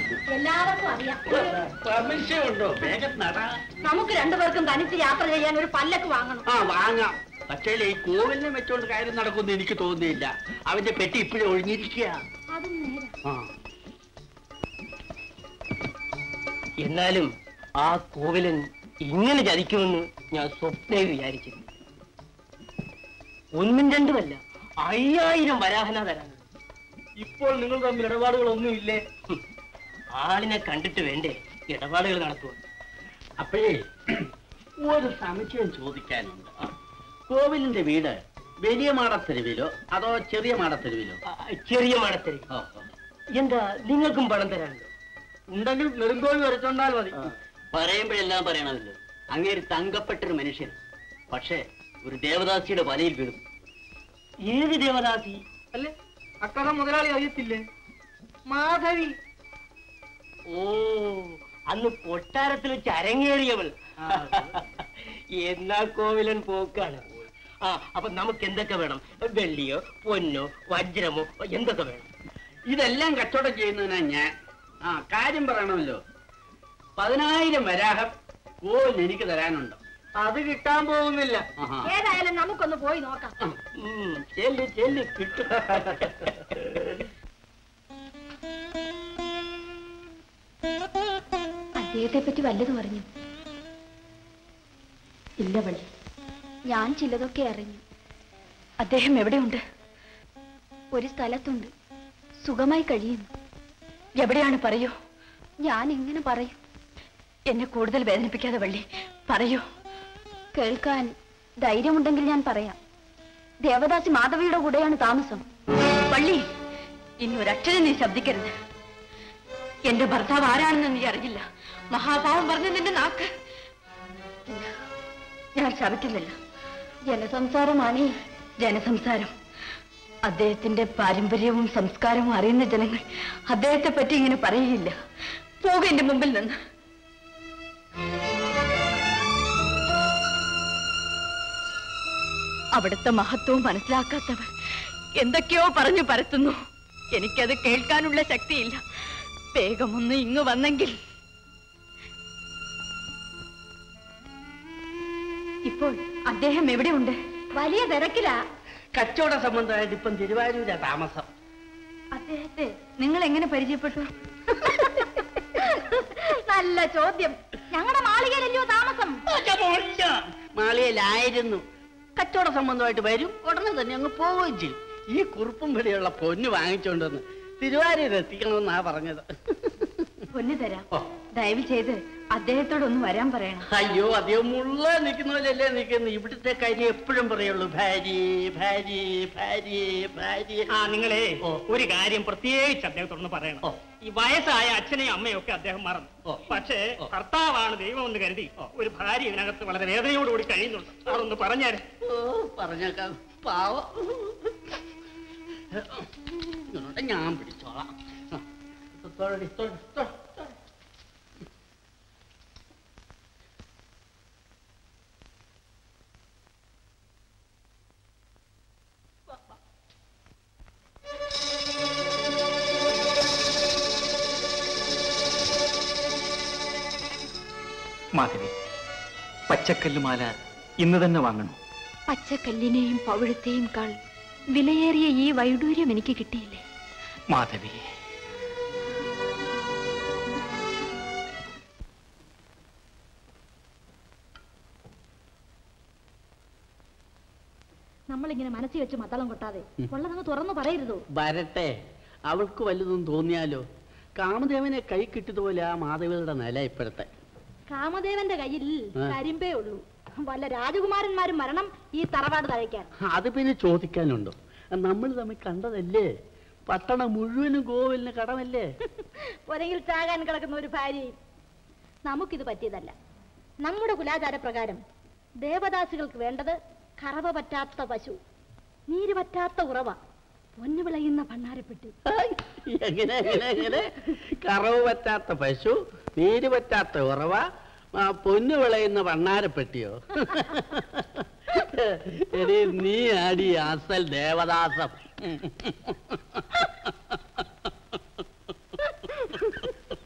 എല്ലാവർക്കും അറിയാം സംശയമുണ്ടോ വേഗം നട നമുക്ക് രണ്ടുപേർക്കും തനിച്ച് യാത്ര ചെയ്യാൻ ഒരു പല്ലക്ക് വാങ്ങണം ആ വാങ്ങാം പക്ഷേ ഈ കോവിലിനെ വെച്ചോണ്ട് കാര്യം നടക്കുമെന്ന് എനിക്ക് തോന്നുന്നില്ല അവന്റെ പെട്ടി ഇപ്പോഴും ഒഴിഞ്ഞിരിക്കുക അതും നേരെ ആ എന്നാലും ആ കോവിലൻ ഇങ്ങനെ ചതിക്കുമെന്ന് ഞാൻ സ്വപ്നേ വിചാരിച്ചിരുന്നു ഒന്നും രണ്ടുമല്ല അയ്യായിരം വരാഹന തരാനുണ്ട് ഇപ്പോൾ നിങ്ങൾ തമ്മിൽ ഇടപാടുകളൊന്നുമില്ലേ ഹും. ആളിനെ കണ്ടിട്ട് വേണ്ടേ ഇടപാടുകൾ നടത്തുവാൻ അപ്പോഴേ ഒരു സംശയം ചോദിക്കാനുണ്ട് ആ, കോവിലിന്റെ വീട് വലിയ മാടത്തെരുവിലോ അതോ ചെറിയ മാടത്തെരുവിലോ ആ, ചെറിയ മടത്തരി ഓ, ഓ. എന്താ നിങ്ങൾക്കും പണം തരാനുണ്ടോ ഉണ്ടെങ്കിൽ നെടുങ്കോഴി വരച്ചോണ്ടാൽ മതി പറയുമ്പോഴെല്ലാം പറയണമല്ലോ അങ്ങേര് തങ്കപ്പെട്ടൊരു മനുഷ്യൻ പക്ഷേ ഒരു ദേവദാസിയുടെ വലയിൽ വീണു ഏത് ദേവദാസി അല്ലേ അക്കഥ മുതലാളി അറിയത്തില്ലേ മാധവി ഓ അന്ന് കൊട്ടാരത്തിൽ വെച്ച് അരങ്ങേറിയവൾ എന്നാ കോവിലൻ പോക്കാണ് ആ അപ്പൊ നമുക്ക് എന്തൊക്കെ വേണം വെള്ളിയോ പൊന്നോ വജ്രമോ എന്തൊക്കെ വേണം ഇതെല്ലാം കച്ചവടം ചെയ്യുന്നതിനാ ഞാൻ ആ കാര്യം പറയണമല്ലോ പതിനായിരം വരാഹം കോവിൽ എനിക്ക് തരാനുണ്ട് അത് കിട്ടാൻ പോകുന്നില്ല ആഹാ. ഏതായാലും നമുക്കൊന്ന് പോയി നോക്കാം ഉം, ചെല്ല് ചെല്ല് കിട്ടും അദ്ദേഹത്തെ പറ്റി വല്ലതും അറിഞ്ഞു ഇല്ല വള്ളി ഞാൻ ചിലതൊക്കെ അറിഞ്ഞു അദ്ദേഹം എവിടെയുണ്ട് ഒരു സ്ഥലത്തുണ്ട് സുഖമായി കഴിയുന്നു എവിടെയാണ് പറയൂ ഞാൻ എങ്ങനെ പറയും എന്നെ കൂടുതൽ വേദനിപ്പിക്കാതെ വള്ളി പറയൂ കേൾക്കാൻ ധൈര്യമുണ്ടെങ്കിൽ ഞാൻ പറയാം ദേവദാസി മാധവിയുടെ കൂടെയാണ് താമസം വള്ളി ഇനി ഒരക്ഷരം നീ ശബ്ദിക്കരുത് എന്റെ ഭർത്താവ് ആരാണെന്ന് നീ അറിയില്ല മഹാഭാവം പറഞ്ഞ നിന്റെ നാക്ക് ഇല്ല, ഞാൻ ശപിക്കുന്നില്ല ജനസംസാരമാണ് ജനസംസാരം അദ്ദേഹത്തിന്റെ പാരമ്പര്യവും സംസ്കാരവും അറിയുന്ന ജനങ്ങൾ അദ്ദേഹത്തെ പറ്റി ഇങ്ങനെ പറയുകയില്ല പോക എന്റെ മുമ്പിൽ നിന്ന് അവിടുത്തെ മഹത്വവും മനസ്സിലാക്കാത്തവർ എന്തൊക്കെയോ പറഞ്ഞു പരത്തുന്നു എനിക്കത് കേൾക്കാനുള്ള ശക്തിയില്ല വേഗമൊന്ന് ഇങ്ങ് വന്നെങ്കിൽ ഇപ്പോൾ അദ്ദേഹം എവിടെയുണ്ട് വലിയ തിരക്കിലാ കച്ചവട സംബന്ധമായിട്ട് ഇപ്പം തിരുവാരൂരാ താമസം അദ്ദേഹത്തെ നിങ്ങൾ എങ്ങനെ പരിചയപ്പെട്ടു നല്ല ചോദ്യം ഞങ്ങളുടെ മാളികയിലല്ലയോ താമസം മാളികയിലായിരുന്നു കച്ചവട സംബന്ധമായിട്ട് വരും ഉടനെ തന്നെ അങ്ങ് പോവുകയും ചെയ്യും ഈ കുറുപ്പും പിടിയുള്ള പൊന്ന് വാങ്ങിച്ചോണ്ടെന്ന് തിരുവാരൂർ എത്തിക്കണമെന്നാ പറഞ്ഞത് പൊന്നു തരാം ഓ. ദയവ് ചെയ്ത് അദ്ദേഹത്തോടൊന്ന് വരാൻ പറയണം അയ്യോ അദ്ദേഹം മുള്ള നിൽക്കുന്ന പോലെയല്ലേ നിൽക്കുന്നു ഇവിടുത്തെ കാര്യം എപ്പോഴും പറയുള്ളൂ ഭാര്യ ഭാര്യ ഭാര്യ ഭാര്യ ആ നിങ്ങളെ ഓ. ഒരു കാര്യം പ്രത്യേകിച്ച് അദ്ദേഹത്തോടൊന്ന് പറയണം ഓ. ഈ വയസ്സായ അച്ഛനെയും അമ്മയും ഒക്കെ അദ്ദേഹം മറന്നു ഓ. പക്ഷേ ഓ. ഭർത്താവാണ് ദൈവം എന്ന് കരുതി ഒരു ഭാര്യ ഇതിനകത്ത് വളരെ വേദനയോടുകൂടി കഴിയുന്നുണ്ട് അതൊന്ന് പറഞ്ഞാൽ ഓ പറഞ്ഞേക്കാം പാവം ഇങ്ങോട്ട് ഞാൻ പിടിച്ചോളാം ആ, തൊഴടി, തൊഴടി, തൊഴ, തൊഴ. മാധവി പച്ചക്കല്ലുമാല ഇന്ന് തന്നെ വാങ്ങണം പച്ചക്കല്ലിനെയും പവിഴത്തെയും കാൾ വിലയേറിയ ഈ വൈഡൂര്യം എനിക്ക് കിട്ടിയില്ലേ മാധവി നമ്മളിങ്ങനെ മനസ്സിൽ വെച്ച് മത്തളം കൊട്ടാതെ ഉള്ളതങ്ങ് തുറന്നു പറയരുതോ വരട്ടെ അവൾക്ക് വല്ലതും തോന്നിയാലോ കാമദേവനെ കൈ കിട്ടിയതുപോലെ ആ മാധവികളുടെ നില ഇപ്പോഴത്തെ കാമദേവന്റെ കയ്യിൽ ആ. കരിമ്പേ ഉള്ളൂ വല്ല രാജകുമാരന്മാരും മരണം ഈ തറവാട് തഴയ്ക്കാൻ അത് പിന്നെ ചോദിക്കാനുണ്ടോ നമ്മൾ തമ്മിൽ കണ്ടതല്ലേ പട്ടണം മുഴുവനും കോവിലിന് കടമല്ലേ ഒരെങ്കിൽ ചാകാൻ കിടക്കുന്ന ഒരു ഭാര്യയും നമുക്കിത് പറ്റിയതല്ല നമ്മുടെ കുലാചാര പ്രകാരം ദേവദാസികൾക്ക് വേണ്ടത് കറവ പറ്റാത്ത പശു നീര് പറ്റാത്ത ഉറവ പൊന്നു വിളയുന്ന ഭണ്ണാരപ്പെട്ടി എങ്ങനെ എങ്ങനെ എങ്ങനെ കറവ് പറ്റാത്ത പശു നീര് പറ്റാത്ത ഉറവ ആ, പൊന്നു വിളയുന്ന വണ്ണാരപ്പെട്ടിയോ എടി നീ ആടി അസൽ ദേവദാസം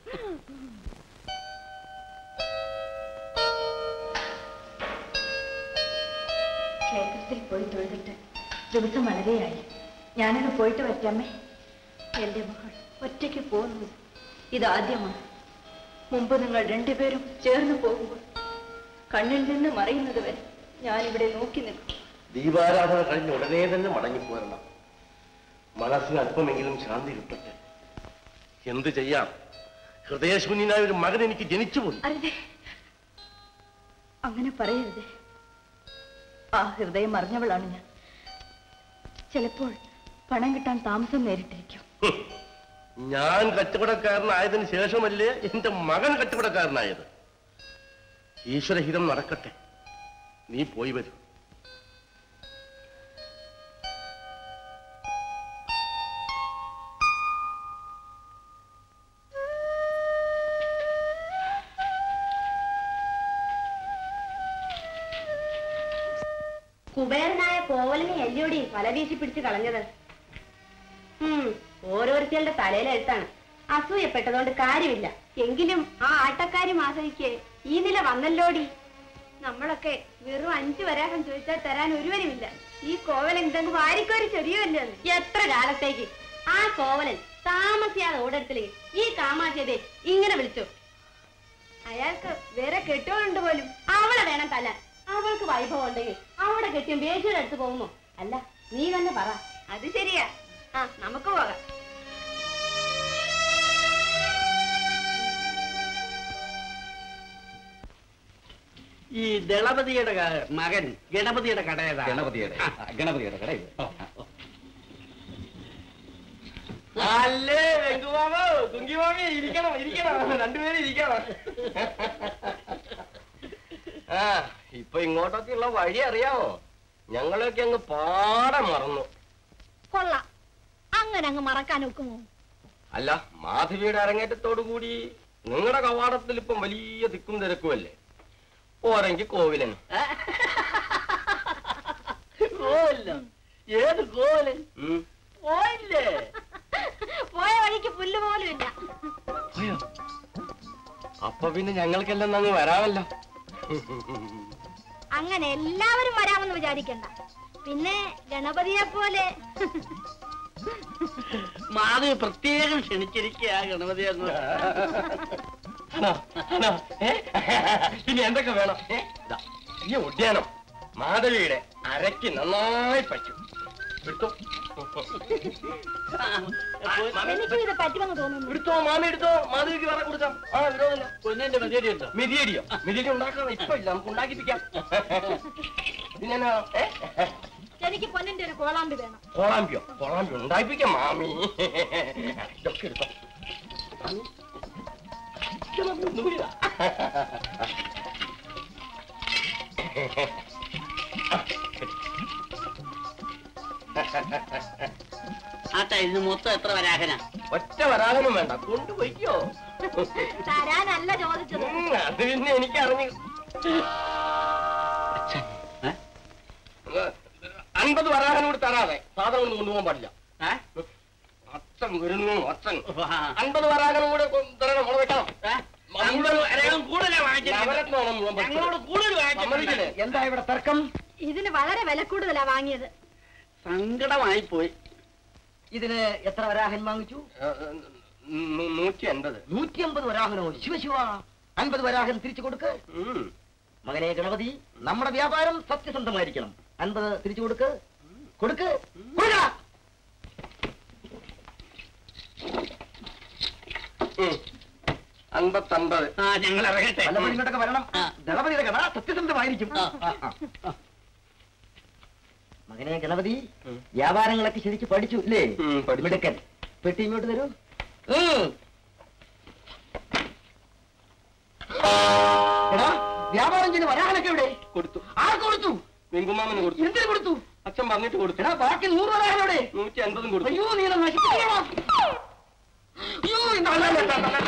ദിവസം വളരെയായി ഞാനങ്ങ് പോയിട്ട് വരട്ടമ്മേ എന്റെ മകൾ ഒറ്റയ്ക്ക് പോകുന്നത് ഇതാദ്യമാണ് മുമ്പ് നിങ്ങൾ രണ്ടുപേരും ചേർന്ന് പോകുമ്പോൾ കണ്ണിൽ നിന്ന് മറയുന്നത് വരെ ഞാനിവിടെ നോക്കി നിൽക്കും ദീപാരാധന കഴിഞ്ഞ ഉടനെ തന്നെ മടങ്ങിപ്പോരണം മനസ്സിന് അല്പമെങ്കിലും ശാന്തി കിട്ടട്ടെ എന്ത് ചെയ്യാം ഹൃദയശൂന്യനായ ഒരു മകൻ എനിക്ക് ജനിച്ചുപോയി അരുതേ അങ്ങനെ പറയരുതേ ആ ഹൃദയം അറിഞ്ഞവളാണ് ഞാൻ ചിലപ്പോൾ പണം കിട്ടാൻ താമസം നേരിട്ടിരിക്കും ഹും. ഞാൻ കച്ചവടക്കാരനായതിനു ശേഷമല്ലേ എന്റെ മകൻ കച്ചവടക്കാരനായത് ഈശ്വരഹിതം നടക്കട്ടെ നീ പോയി വരൂ കുബേരനായ കോവലിനെ എല്ലിയോടി വല വീശി പിടിച്ച് കളഞ്ഞത് ഉം, ഓരോരുത്തരുടെ തലയിലെഴുത്താണ് അസൂയപ്പെട്ടതുകൊണ്ട് കാര്യമില്ല എങ്കിലും ആ ആട്ടക്കാരി മാധവിക്ക് ഈ നില വന്നല്ലോടി നമ്മളൊക്കെ വെറും അഞ്ചു വരാഹം ചോദിച്ചാൽ തരാൻ ഒരുവനുമില്ല ഈ കോവലൻ എന്തെങ്കിലും വാരിക്കോരി ചെറിയല്ലേ എത്ര കാലത്തേക്ക് ആ കോവലൻ താമസിയാതെ ഓടത്തിലേക്ക് ഈ കാമാശയതെ ഇങ്ങനെ വിളിച്ചു അയാൾക്ക് വേറെ കെട്ടുകളുണ്ട് പോലും അവളെ വേണം തല്ലാൻ അവൾക്ക് വൈഭവം ഉണ്ടെങ്കിൽ അവിടെ കെട്ടിയും ബേശിയുടെ അടുത്ത് പോകുമോ അല്ല നീ തന്നെ പറ അത് ശരിയാ ആ നമുക്ക് പോകാം ഈ ദളപതിയുടെ ക- മകൻ ഗണപതിയുടെ കട ഏതാ ഗണപതിയുടെ ഗണപതിയുടെ കട ഇത്. അല്ലേ വെങ്കുമാമോ കുങ്കിമാമി ഇരിക്കണം ഇരിക്കണം രണ്ടുപേരും ഇരിക്കണം ആ ഇപ്പൊ ഇങ്ങോട്ടൊക്കെയുള്ള വഴി അറിയാമോ ഞങ്ങളൊക്കെ അങ്ങ് പാടെ മറന്നു കൊള്ളാം അങ്ങനെ അങ്ങ് മറക്കാൻ ഒക്കുമോ അല്ല മാധവിയുടെ അരങ്ങേറ്റത്തോടു കൂടി നിങ്ങളുടെ കവാടത്തിൽ ഇപ്പം വലിയ തിക്കും തിരക്കുമല്ലേ പോരെങ്കിൽ കോവിലൻ കോവല്ലോ ഏത് കോവലൻ ഉം. പോയില്ലേ പോയ വഴിക്ക് പുല്ല് പോലും ഇല്ല അപ്പൊ പിന്നെ ഞങ്ങൾക്കെല്ലാം അങ്ങ് വരാമല്ലോ അങ്ങനെ എല്ലാവരും വരാമെന്ന് വിചാരിക്കണ്ട പിന്നെ ഗണപതിയെ പോലെ മാധവി പ്രത്യേകം ക്ഷണിച്ചിരിക്കുക ഗണപതി അങ്ങ് ആണോ? ആണോ? ഏ? ഇനി എന്തൊക്കെ വേണം ഏ? ദാ, ഈ ഉദ്യാനം മാധവിയുടെ അരയ്ക്ക് നന്നായി പറ്റും എടുത്തോ എനിക്കും ഇത് പറ്റുമെന്ന് തോന്നുന്നു എടുത്തോ മാമി എടുത്തോ മാധവിക്ക് വേറെ കൊടുക്കാം ആ വിരോധമില്ല പൊന്നിന്റെ മതിയടി ഉണ്ടോ മെതിയടിയോ മെതിയടി ഉണ്ടാക്കണം ഇപ്പൊ ഇല്ല നമുക്ക് ഉണ്ടാക്കിപ്പിക്കാം പിന്നെ എന്നാ, ഏ? എനിക്ക് പൊന്നിന്റെ ഒരു കോളാമ്പി വേണം കോളാമ്പിയോ കോളാമ്പി ഉണ്ടാക്കിപ്പിക്കാം മാമി ഇതൊക്കെ എടുത്തോ മാമി. ഇതൊന്നും ഒന്നുമില്ല. ആട്ടാ ഇത് മൊത്തം എത്ര വരാഹന ഒറ്റ വരാകനും വേണ്ട കൊണ്ടുപോയിക്കോ തരാനല്ല ചോദിച്ചത് ഉം, അത് പിന്നെ എനിക്ക് അറിഞ്ഞു ഏ? അൻപത് വരാകനും കൂടി തരാതെ സാധനം ഒന്നും കൊണ്ടുപോകാൻ പാടില്ല ഏ? അച്ഛൻ വരുന്നു അച്ഛൻ ആ. അൻപത് വരാകനും കൂടെ കൊ- തരണം മുള വെക്കണം ഏ? അമ്പത് വരാഹം കൂടുതലാ വാങ്ങിച്ചിരിക്കുന്നത്. നവരത്നമാണ് മുഴുവൻ പഠിച്ചത്. ഞങ്ങളോട് കൂടുതൽ സമ്മതിക്കില്ലേ? വാങ്ങിച്ചിട്ടില്ലേ എന്താ ഇവിടെ തർക്കം ഇതിന് വളരെ വില കൂടുതലാ വാങ്ങിയത് സങ്കടമായി പോയി ഇതിന് എത്ര വരാഹൻ വാങ്ങിച്ചു നൂറ്റി അൻപത് നൂറ്റി അമ്പത് വരാഹനോ ശിവശിവ അൻപത് വരാഹൻ തിരിച്ചു കൊടുക്ക് ഉം. മകനെ ഗണപതി നമ്മുടെ വ്യാപാരം സത്യസന്ധമായിരിക്കണം അൻപത് തിരിച്ചു കൊടുക്ക് കൊടുക്ക് കൊടുക്ക. ഉം. അൻപത്തൻപത് ആ ഞങ്ങൾ ഇറങ്ങട്ടെ വല്ലപ്പോഴും ഇങ്ങോട്ടൊക്കെ വരണം ആ. ഗണപതിയുടെ കഥ സത്യസന്ധമായിരിക്കും ആ. ആ, ആ, ആ. മകനെ ഗണപതി വ്യാപാരങ്ങളൊക്കെ ശരിക്ക് പഠിച്ചു ഇല്ലേ ഉം, പഠിച്ചു. മിടുക്കൻ പെട്ടി ഇങ്ങോട്ട് തരൂ ഉം. എടാ വ്യാപാരം ചെയ്ത് വരാനൊക്കെ ഇവിടെ കൊടുത്തു ആർക്ക് കൊടുത്തു വെങ്കുമാമന് കൊടുത്തു എന്തിനു കൊടുത്തു അച്ഛൻ പറഞ്ഞിട്ട് കൊടുത്തു എടാ ബാക്കി നൂറ് വരാനോടെ നൂറ്റി അൻപതും കൊടുത്തു അയ്യോ നീ എന്നെ നശിപ്പിക്കണം അയ്യോ ഇന്ന് അല്ല, അല്ല, അല്ല, അല്ല,